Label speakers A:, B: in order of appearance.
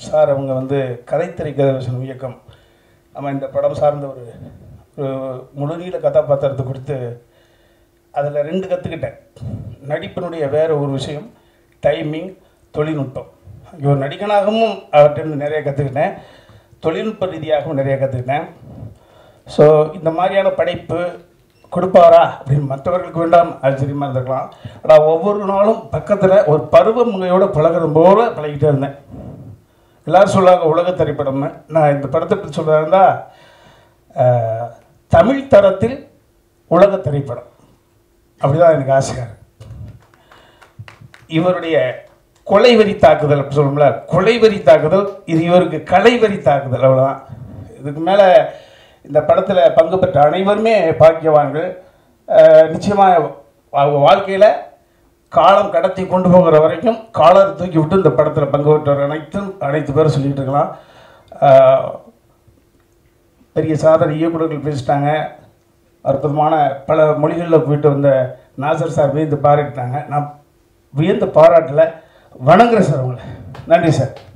A: sir அவங்க வந்து கதைத்திரை கதர்சனம் இயக்கம் நம்ம இந்த படம் சார்ந்த ஒரு ஒரு முழுநீள கதாபாத்திரத்தை கொடுத்து அதில் ரெண்டு கற்றுக்கிட்டேன் நடிப்பினுடைய வேற ஒரு விஷயம் டைமிங் தொழில்நுட்பம் இங்கே ஒரு நடிகனாகவும் அவர்கிட்ட நிறைய கற்றுக்கிட்டேன் தொழில்நுட்ப ரீதியாகவும் நிறைய கற்றுக்கிட்டேன் ஸோ இந்த மாதிரியான படைப்பு கொடுப்பாரா அப்படின்னு மற்றவர்களுக்கு வேண்டாம் ஆச்சரியமாக இருந்திருக்கலாம் ஆனால் ஒவ்வொரு நாளும் பக்கத்தில் ஒரு பருவமுகையோடு பழகிறது போல பழகிட்டே இருந்தேன் எல்லாரும் சொல்லுவாங்க உலக திரைப்படம்னு நான் இந்த படத்தை பற்றி சொல்கிறதா இருந்தால் தமிழ் தரத்தில் உலக திரைப்படம் அப்படிதான் எனக்கு ஆசையாக இருக்கு இவருடைய கொலைவரி தாக்குதல் அப்படி சொல்லும்ல கொலைவரி தாக்குதல் இது இவருக்கு கலைவரி தாக்குதல் அவ்வளோதான் இதுக்கு மேலே இந்த படத்தில் பங்கு பெற்ற அனைவருமே பாக்கியவான்கள் நிச்சயமாக அவங்க வாழ்க்கையில் காலம் கடத்தி கொண்டு போகிற வரைக்கும் காலர் தூக்கி விட்டு இந்த படத்தில் பங்கு பெற்றவர் அனைத்தும் அனைத்து பேரும் சொல்லிட்டு இருக்கலாம் ஆஹ் பெரிய சாதனை இயக்குநர்கள் பேசிட்டாங்க அற்புதமான பல மொழிகளில் போயிட்டு வந்த நாசர் சார் வியந்து பாராட்டினாங்க நான் வியந்து பாராட்டல வணங்குறேன் சார் உங்களை நன்றி சார்